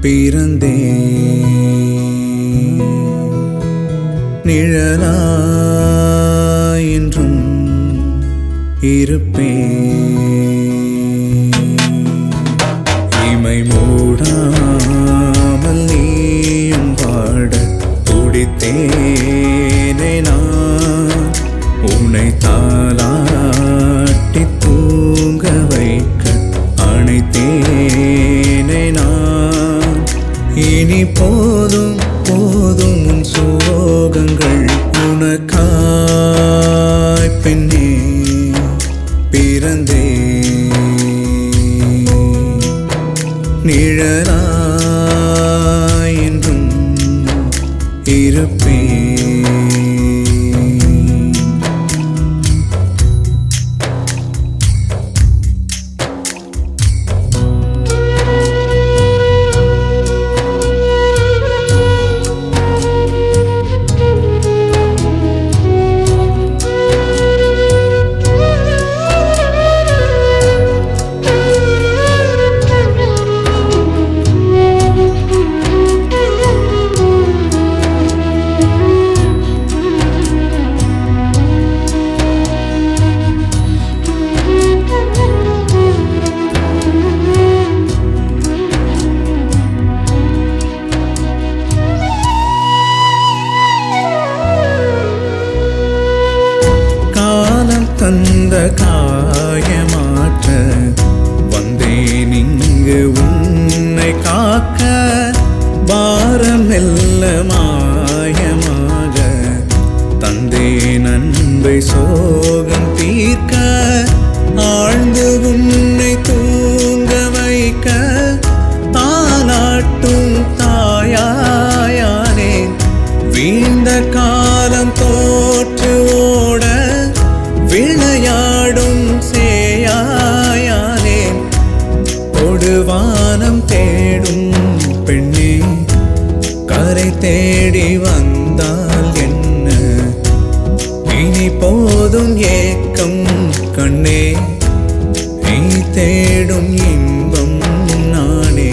பிறந்தே நிழலாயின்றும் இருப்பே இமை மூடாமல் நீயும் வாட துடித்தேனே நான் உன்னை தாலாட்டி தூங்க வைக்க அணைத்தேனே நான் இனி போதும் போதும் உன் சோகங்கள் உனக்காய் பெண்ணே பிறந்தே நிழலாய் என்றும் இருப்பேன் காலம் தந்த காயமாற்ற வந்தேன் இங்கு உன்னை காக்க பாரம் மெல்ல மாயமாக தந்தேன் அன்பை சோகம் தீர்க்க ஆழ்ந்து உன்னை தூங்க வைக்க தாலாட்டும் தாயாயானே வீழ்ந்த காலம் தோற்று ஓட விளையாடும் சேயாயானே கொடுவானம் தேடும் பெண்ணே கரை தேடி வந்தால் என்ன இனி போதும் ஏக்கம் கண்ணே நீ தேடும் இன்பம் நானே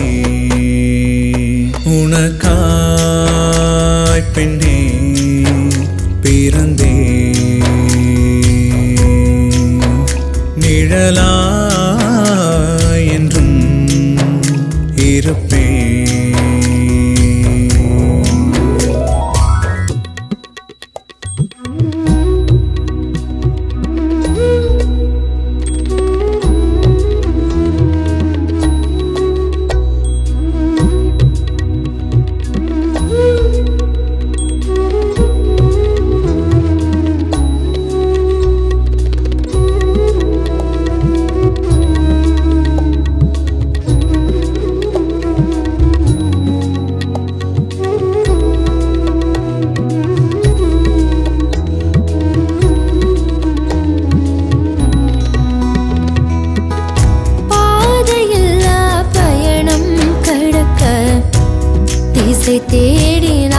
உனக்காய் பெண்ணே பிறந்தே நிழலாய் என்றும் இருப்பேன் பாதையில்லா பயணம் கடக்க திசை தேடின